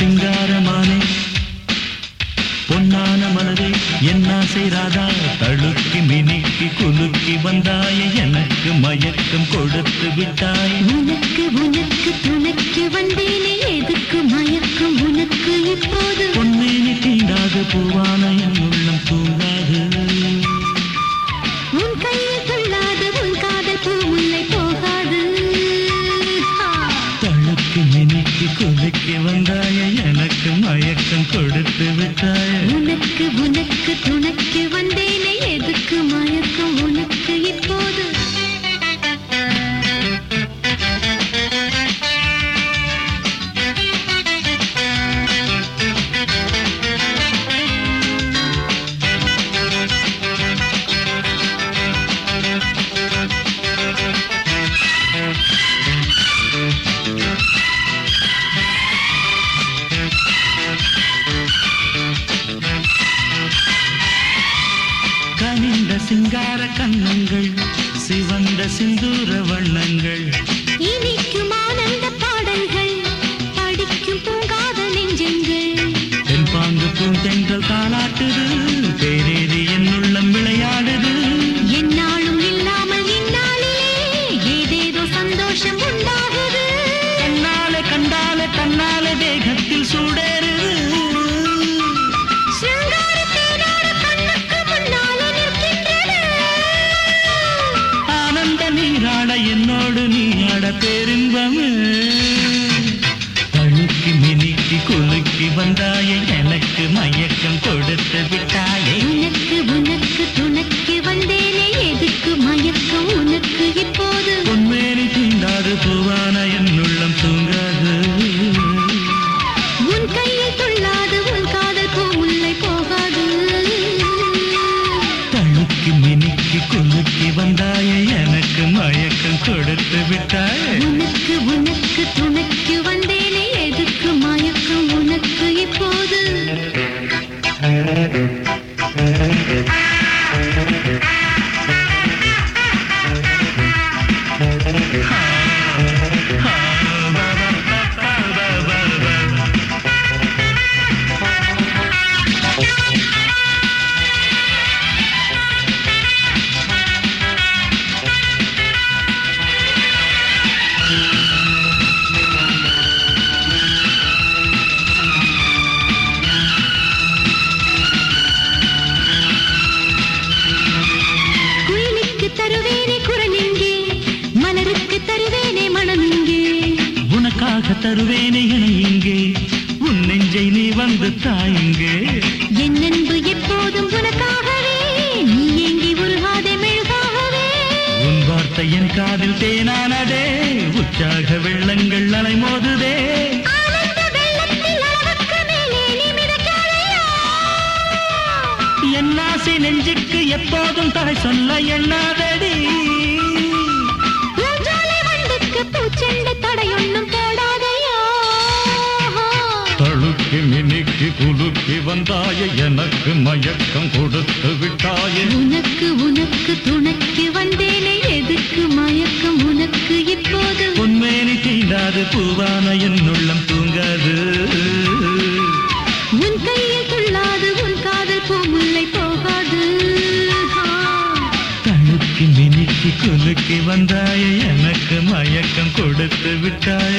சிங்காரமானே பொன்னான மலரே என்ன செய்றாதா தழுக்கி மினுக்கி குலுக்கி வந்தாய எனக்கு மயக்கம் கொடுத்து விட்டாய் உனக்கு உனக்கு துணைக்கு வந்தேனே எதுக்கு மயக்கம் உனக்கு இப்போது பொன்னேனி தீண்டாது பூவான என் உள்ளம் தூங்காது உன் கையில் துள்ளாது உன் காதல் பூமுல்லை போகாது ஆ. தழுக்கி மினுக்கி குலுக்கி வந்தாய எனக்கு மயக்கம் கொடுத்து விட்டாய் உனக்கு உனக்கு துணைக்கு வந்தேனே எதுக்கு மயக்கம் உனக்கு இப்போது கனிந்த சிங்கார கண்ணங்கள் சிவந்த சிந்தூர வண்ணங்கள் இனிக்கும் ஆனந்த பாடல்கள் படிக்கும் பூங்காத நெஞ்சங்கள் தென்பாங்கு பூந்தென்றல் தாளாட்டுது பேரேறி என் உள்ளம் விளையாடுது என்னாலும் இல்லாமல் இந்நாளிலே ஏதேதோ சந்தோஷம் உண்டாகுது கண்ணாலே கண்டாலே தன்னாலே தேகத்தில் சூடேறுது சிருங்கார தேனாட கண்ணுக்கு முன்னாலே நிற்கின்றது ஆனந்த நீராட என்னோடு நீ ஆட பேரின்பமே தழுக்கி மினுக்கி குலுக்கி வந்தாயே எனக்கு மயக்கம் கொடுத்து விட்டாயே உனக்கு உனக்கு துணைக்கு வந்தேனே எதுக்கு மயக்கம் உனக்கு இப்போது பொன்மேனி தீண்டாது பூவான என் உள்ளம் தூங்காது உன் கையில் துள்ளாது உன் காதல் பூமுல்லை போகாது தழுக்கி மினுக்கி குலுக்கி வந்தாயே எனக்கு மயக்கம் கொடுத்து விட்டாயே உனக்கு உனக்கு துணைக்கு வந்தேனே எதுக்கு மயக்கம் உனக்கு இப்போது குயிலுக்கு தருவேனே குரல் இங்கே மலருக்கு தருவேனே மனம் இங்கே உனக்காக தருவேனே என இங்கே உன் நெஞ்சை நீ வந்து தாயுங்கே என் அன்பு எப்போதும் உனக்காகவே நீ ஏங்கி உருகாதே மெழுகாகவே உன் வார்த்தை என் காதில் தேனானதே உற்சாக வெள்ளங்கள் அலைமோதுதே ஆனந்த வெள்ளத்தில் அளவுக்கு மேலே நீ மிதக்காதையா? என் ஆசை நெஞ்சுக்கு எப்போதும் தலை சொல்ல எண்ணாதடி பூஞ்சாலை வண்டுக்கு பூச்செண்டு தடையொன்னும் போடாதையா? தழுக்கி மினுக்கி குலுக்கி வந்தாய எனக்கு மயக்கம் கொடுத்து விட்டாயே உனக்கு உனக்கு துணைக்கு வந்தேனே எதுக்கு மயக்கம் உனக்கு இப்போது பொன்மேனி தீண்டாது பூவான என் உள்ளம் தூங்காது உன் கையில் துள்ளாது உன் காதல் பூமுல்லை போகாது ஆ. தழுக்கி மினுக்கி குலுக்கி வந்தாய எனக்கு மயக்கம் கொடுத்து விட்டாய்